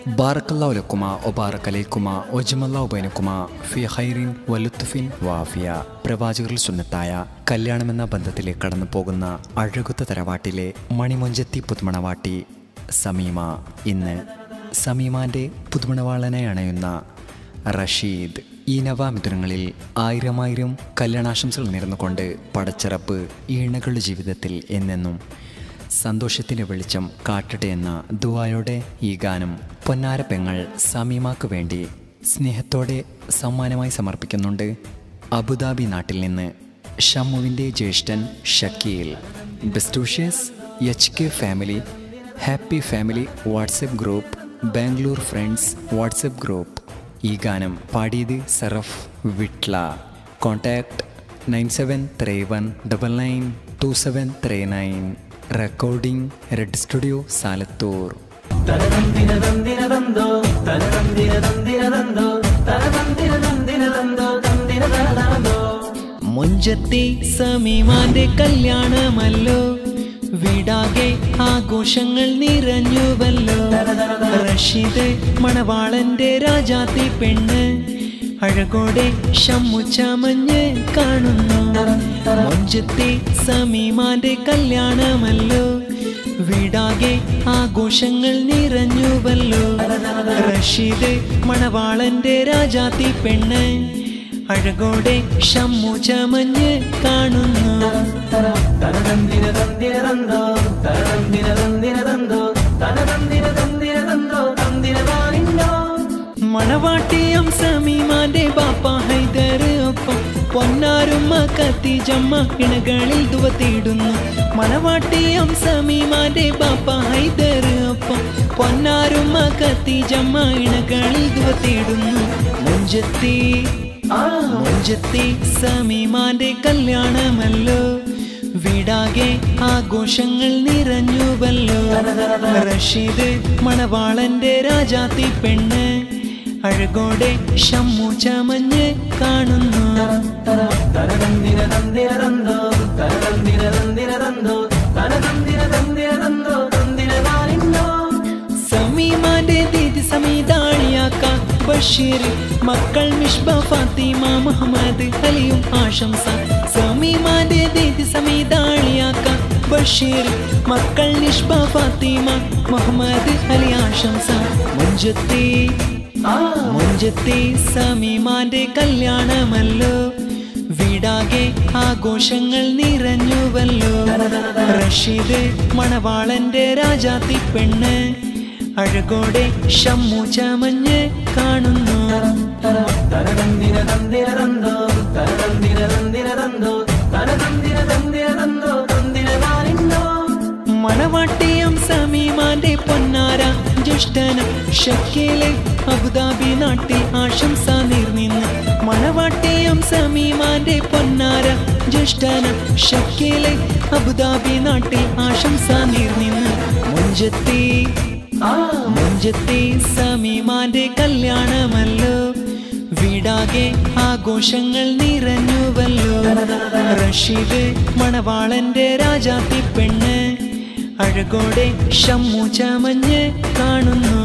ബാറക്കല്ലാഹു ലക്കുമ ഒബാറക് അലൈക്കുമ ഒജ്മല്ലാഹു ബൈനക്കുമ ഫി ഹൈറിൻ വലുത്തുഫിൻ വാഫിയ പ്രവാചകരിൽ സുന്നത്തായ കല്യാണമെന്ന ബന്ധത്തിലേക്ക് കടന്നു പോകുന്ന അഴകുത്ത തറവാട്ടിലെ മണിമൊഞ്ചത്തി പുതുമണവാട്ടി സമീമ ഇന്ന് സമീമാൻ്റെ പുതുമണവാളനെ അണയുന്ന റഷീദ് ഈ നവാമിഥുനങ്ങളിൽ ആയിരമായിരം കല്യാണാശംസകൾ നേർന്നുകൊണ്ട് പടച്ചിറപ്പ് ഈണകളുടെ ജീവിതത്തിൽ എന്നെന്നും സന്തോഷത്തിൻ്റെ വെളിച്ചം കാട്ടട്ടെ എന്ന ദുവായോടെ ഈ ഗാനം പൊന്നാര പെങ്ങൾ സമീമാക്ക് വേണ്ടി സ്നേഹത്തോടെ സമ്മാനമായി സമർപ്പിക്കുന്നുണ്ട് അബുദാബി നാട്ടിൽ നിന്ന് ഷമ്മുവിൻ്റെ ജ്യേഷ്ഠൻ Shakeel best wishers H K family happy family WhatsApp group Bangalore friends WhatsApp group ഈ ഗാനം പാടിയത് Saraf Vitla contact nine seven three one double nine two seven three nine recording red studio Salathur മുഞ്ചത്തെ സമീമാന്റെ കല്യാണമല്ലോ വീടാകെ ആഘോഷങ്ങൾ നിറഞ്ഞുവല്ലോ റഷീദ് മണവാളന്റെ രാജാത്തി പെണ്ണ് അഴകോടെ ഷമ്മു ചമഞ്ഞ് കാണുന്നു മുഞ്ചത്തെ സമീമാന്റെ കല്യാണമല്ലോ വീടാകെ ആഘോഷങ്ങൾ നിറഞ്ഞുവല്ലോ റഷീദ് മണവാളന്റെ രാജാത്തി പെണ്ണ് അഴകോടെ ഷമ്മു ചമഞ്ഞ് കാണുന്നു മണവാട്ടിയം സമീമാന്റെ ബാപ്പ ഹൈദർ ഒപ്പം പൊന്നാരുമ്മ കത്തിജമ്മ ഇണകളിൽ ദുവത്തിയിടുന്നു മണവാട്ടിയം സമീമാന്റെ ബാപ്പ ഹൈദർ ഒപ്പം പൊന്നാരുമ്മ കത്തിജമ്മ ഇണകളിൽ ദുവത്തിയിടുന്നു മുഞ്ചത്തി മുഞ്ചത്തി സമീമാന്റെ കല്യാണമല്ലോ വീടാകെ ആഘോഷങ്ങൾ നിറഞ്ഞുവല്ലോ റഷീദ് മണവാളന്റെ രാജാത്തി പെണ്ണ് അഴകോടെ ഷമ്മു ചമഞ്ഞ് കാണുന്നു സമീമാന്റെ ദീദി സമീതാളിയാക്ക ബഷീർ മക്കൾ മിഷ്ബ ഫാത്തിമ മുഹമ്മദ് അലിയും ആശംസ സമീമാന്റെ ദീദി സമീതാളിയാക്ക ബഷീർ മക്കൾ നിഷ്ബ ഫാത്തിമ മുഹമ്മദ് അലി ആശംസ മുഞ്ചത്തി മുഞ്ചത്തി സമീമാന്റെ കല്യാണമല്ലോ വീടാകെ ആഘോഷങ്ങൾ നിറഞ്ഞുവല്ലോ റഷീദ് മണവാളന്റെ രാജാത്തി പെണ്ണ് അഴകോടെ ഷമ്മു ചമഞ്ഞ് കാണുന്നു മണവാട്ടിയം സമീമാന്റെ പൊന്നാര ജ്യേഷ്ഠനം ഷക്കീലെ അബുദാബി നാട്ടിൽ ആശംസ നീർനിന്ന് മണവാട്ടിയം സമീമാന്റെ പൊന്നാര ജ്യേഷ്ഠനം ഷക്കീലെ അബുദാബി നാട്ടിൽ ആശംസ നീർനിന്ന് മുഞ്ചത്തി മുഞ്ചത്തി സമീമാന്റെ കല്യാണമല്ലോ വീടാകെ ആഘോഷങ്ങൾ നിറഞ്ഞുവല്ലോ റഷീദ് മണവാളന്റെ രാജാത്തി പെണ്ണ് അഴകോടെ ഷമ്മു ചമഞ്ഞ് കാണുന്നു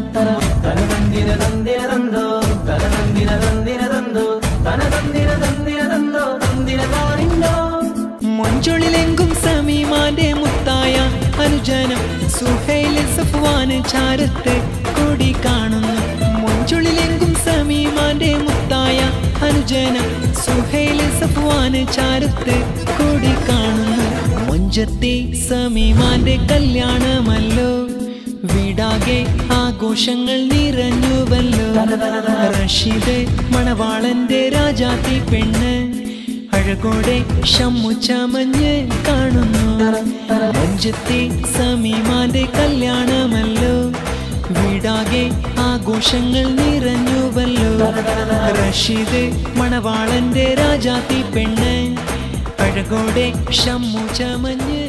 മൊഞ്ചൊളിലെങ്കും സമീമാന്റെ മുത്തായ അനുജനം സുഹൈല് സഫ്വാന് ചാരത്ത് കൂടി കാണുന്നു മൊഞ്ചൊളിലെങ്കും സമീമാന്റെ മുത്തായ അനുജനം സുഹൈല് സഫ്വാന് ചാരത്ത് കൂടി കാണുന്നു മൊഞ്ചത്തെ സമീമാന്റെ കല്യാണമല്ലോ വീടാകെ ആഘോഷങ്ങൾ നിറഞ്ഞുവല്ലോ റഷീദ് മണവാളന്റെ രാജാത്തി പെണ്ണ് അഴകോടെ ഷമ്മു ചമഞ്ഞ് കാണുന്നു മഞ്ചത്തെ സമീമാന്റെ കല്യാണമല്ലോ വീടാകെ ആഘോഷങ്ങൾ നിറഞ്ഞുവല്ലോ റഷീദ് മണവാളന്റെ രാജാത്തി പെണ്ണ് അഴകോടെ ഷമ്മു ചമഞ്ഞ്